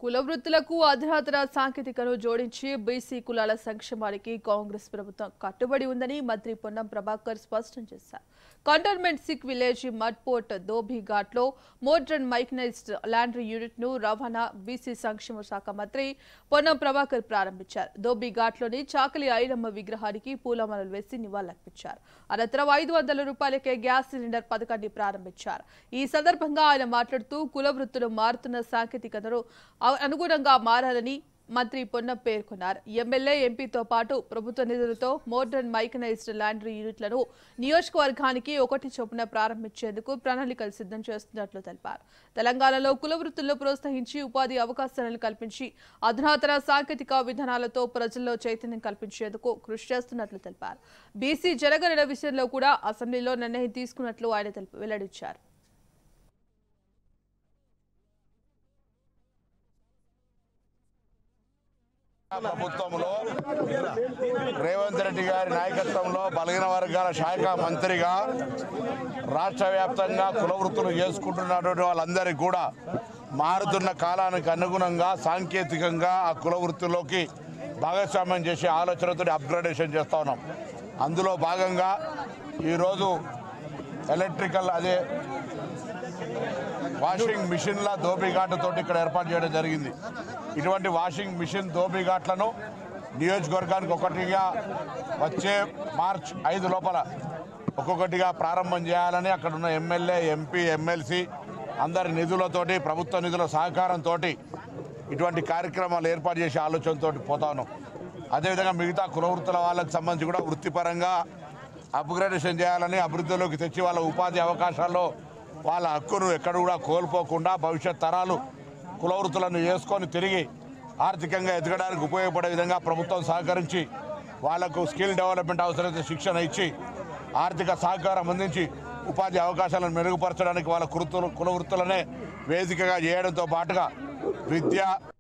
కుల వృత్తులకు అధునాతన సాంకేతికను జోడించి బీసీ కులాల సంక్షేమానికి కాంగ్రెస్ ప్రభుత్వం కట్టుబడి ఉందని మంత్రి పొన్నం ప్రభాకర్ స్పష్టం చేశారు cantonment Sikh village mud fort Dhobi Ghat లో మోడ్రన్ మైక్నైజ్డ్ లాండ్రీ యూనిట్ ను రవాణా బీసీ సంక్షేమ శాఖ మంత్రి పొన్నం ప్రభాకర్ ప్రారంభించారు దోబీ ఘాట్ లోని చాకలి ఐలమ్మ విగ్రహానికి పూలమాలలు వేసి నివాళులర్పించారు అనంతరం ఐదు వందల రూపాయలకే గ్యాస్ సిలిండర్ పథకాన్ని ప్రారంభించారు ఈ సందర్భంగా ఆయన మాట్లాడుతూ కుల వృత్తులు మారుతున్న సాంకేతికతను అ- అనుగుణంగా మారాలని మంత్రి పొన్నం పేర్కొన్నారు ఎమ్మెల్యే ఎంపీతో పాటు ప్రభుత్వ నిధులతో మోడర్న్ మైకనైజ్డ్ లాండ్రీ యూనిట్లను నియోజకవర్గానికి ఒకటి చొప్పున ప్రారంభించేందుకు ప్రణాళికలు సిద్ధం చేస్తున్నట్లు తెలిపారు తెలంగాణలో కుల వృత్తులను ప్రోత్సహించి ఉపాధి అవకాశాలను కల్పించి అధునాతన సాంకేతిక విధానాలతో ప్రజల్లో చైతన్యం కల్పించేందుకు కృషి చేస్తున్నట్లు తెలిపారు బీసీ జనగణన విషయంలో కూడా అసెంబ్లీలో నిర్ణయం తీసుకున్నట్లు ఆయన తెలుపు వెల్లడించారు ప్రభుత్వంలో రేవంత్ రెడ్డి గారి నాయకత్వంలో బలహీన వర్గాల శాఖ మంత్రిగా రాష్ట్ర వ్యాప్తంగా కుల వృత్తులు చేసుకుంటున్నటువంటి వాళ్ళందరికీ కూడా మారుతున్న కాలానికి అనుగుణంగా సాంకేతికంగా ఆ కుల వృత్తిలోకి భాగస్వామ్యం చేసే ఆలోచనతో అప్గ్రేడేషన్ చేస్తూ ఉన్నాం అందులో భాగంగా ఈరోజు ఎలక్ట్రికల్ అదే వాషింగ్ మిషన్ల తోటి ఇక్కడ ఏర్పాటు చేయడం జరిగింది ఇటువంటి వాషింగ్ మిషన్ ఘాట్లను నియోజకవర్గానికి ఒకటిగా వచ్చే మార్చ్ ఐదు లోపల ఒక్కొక్కటిగా ప్రారంభం చేయాలని అక్కడ ఉన్న ఎమ్మెల్యే ఎంపీ ఎమ్మెల్సీ అందరి నిధులతోటి ప్రభుత్వ నిధుల సహకారంతో ఇటువంటి కార్యక్రమాలు ఏర్పాటు చేసే ఆలోచనతో పోతాను అదేవిధంగా మిగతా కుల వృత్తుల వాళ్ళకి సంబంధించి కూడా వృత్తిపరంగా అప్గ్రేడేషన్ చేయాలని అభివృద్ధిలోకి తెచ్చి వాళ్ళ ఉపాధి అవకాశాల్లో వాళ్ళ హక్కును ఎక్కడ కూడా కోల్పోకుండా భవిష్యత్ తరాలు కుల వృత్తులను చేసుకొని తిరిగి ఆర్థికంగా ఎదగడానికి ఉపయోగపడే విధంగా ప్రభుత్వం సహకరించి వాళ్లకు స్కిల్ డెవలప్మెంట్ అవసరమైతే శిక్షణ ఇచ్చి ఆర్థిక సహకారం అందించి ఉపాధి అవకాశాలను మెరుగుపరచడానికి వాళ్ళ కుల కుల వృత్తులనే వేదికగా చేయడంతో పాటుగా విద్య